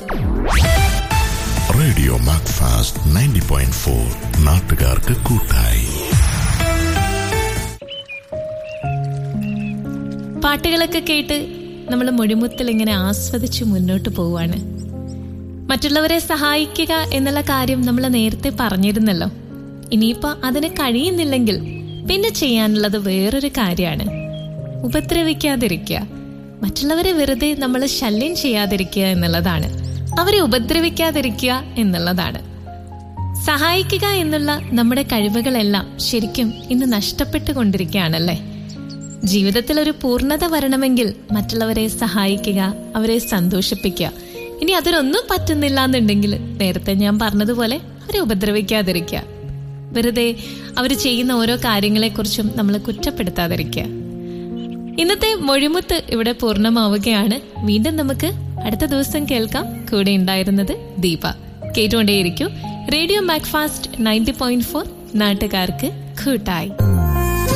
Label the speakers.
Speaker 1: radio Macfast ninety point four നാട്ടുകാർക്ക് കൂട്ടായി
Speaker 2: പാട്ടുകളൊക്കെ കേട്ട് നമ്മൾ മൊഴിമുത്തിൽ ഇങ്ങനെ ആസ്വദിച്ച് മുന്നോട്ട് പോവാണ് മറ്റുള്ളവരെ സഹായിക്കുക എന്നുള്ള കാര്യം നമ്മൾ നേരത്തെ പറഞ്ഞിരുന്നല്ലോ ഇനിയിപ്പോ അതിന് കഴിയുന്നില്ലെങ്കിൽ പിന്നെ ചെയ്യാനുള്ളത് വേറൊരു കാര്യമാണ് ഉപദ്രവിക്കാതിരിക്കുക മറ്റുള്ളവരെ വെറുതെ നമ്മൾ ശല്യം ചെയ്യാതിരിക്കുക എന്നുള്ളതാണ് അവരെ ഉപദ്രവിക്കാതിരിക്കുക എന്നുള്ളതാണ് സഹായിക്കുക എന്നുള്ള നമ്മുടെ കഴിവുകളെല്ലാം ശരിക്കും ഇന്ന് നഷ്ടപ്പെട്ടുകൊണ്ടിരിക്കുകയാണല്ലേ ജീവിതത്തിൽ ഒരു പൂർണ്ണത വരണമെങ്കിൽ മറ്റുള്ളവരെ സഹായിക്കുക അവരെ സന്തോഷിപ്പിക്കുക ഇനി അതിനൊന്നും പറ്റുന്നില്ല എന്നുണ്ടെങ്കിൽ നേരത്തെ ഞാൻ പറഞ്ഞതുപോലെ അവരെ ഉപദ്രവിക്കാതിരിക്കുക വെറുതെ അവർ ചെയ്യുന്ന ഓരോ കാര്യങ്ങളെക്കുറിച്ചും നമ്മൾ കുറ്റപ്പെടുത്താതിരിക്കുക ഇന്നത്തെ മൊഴിമുത്ത് ഇവിടെ പൂർണ്ണമാവുകയാണ് വീണ്ടും നമുക്ക് അടുത്ത ദിവസം കേൾക്കാം കൂടെ ഉണ്ടായിരുന്നത് ദീപ കേട്ടുകൊണ്ടേയിരിക്കും radio Macfast ninety point four നാട്ടുകാർക്ക് കൂട്ടായി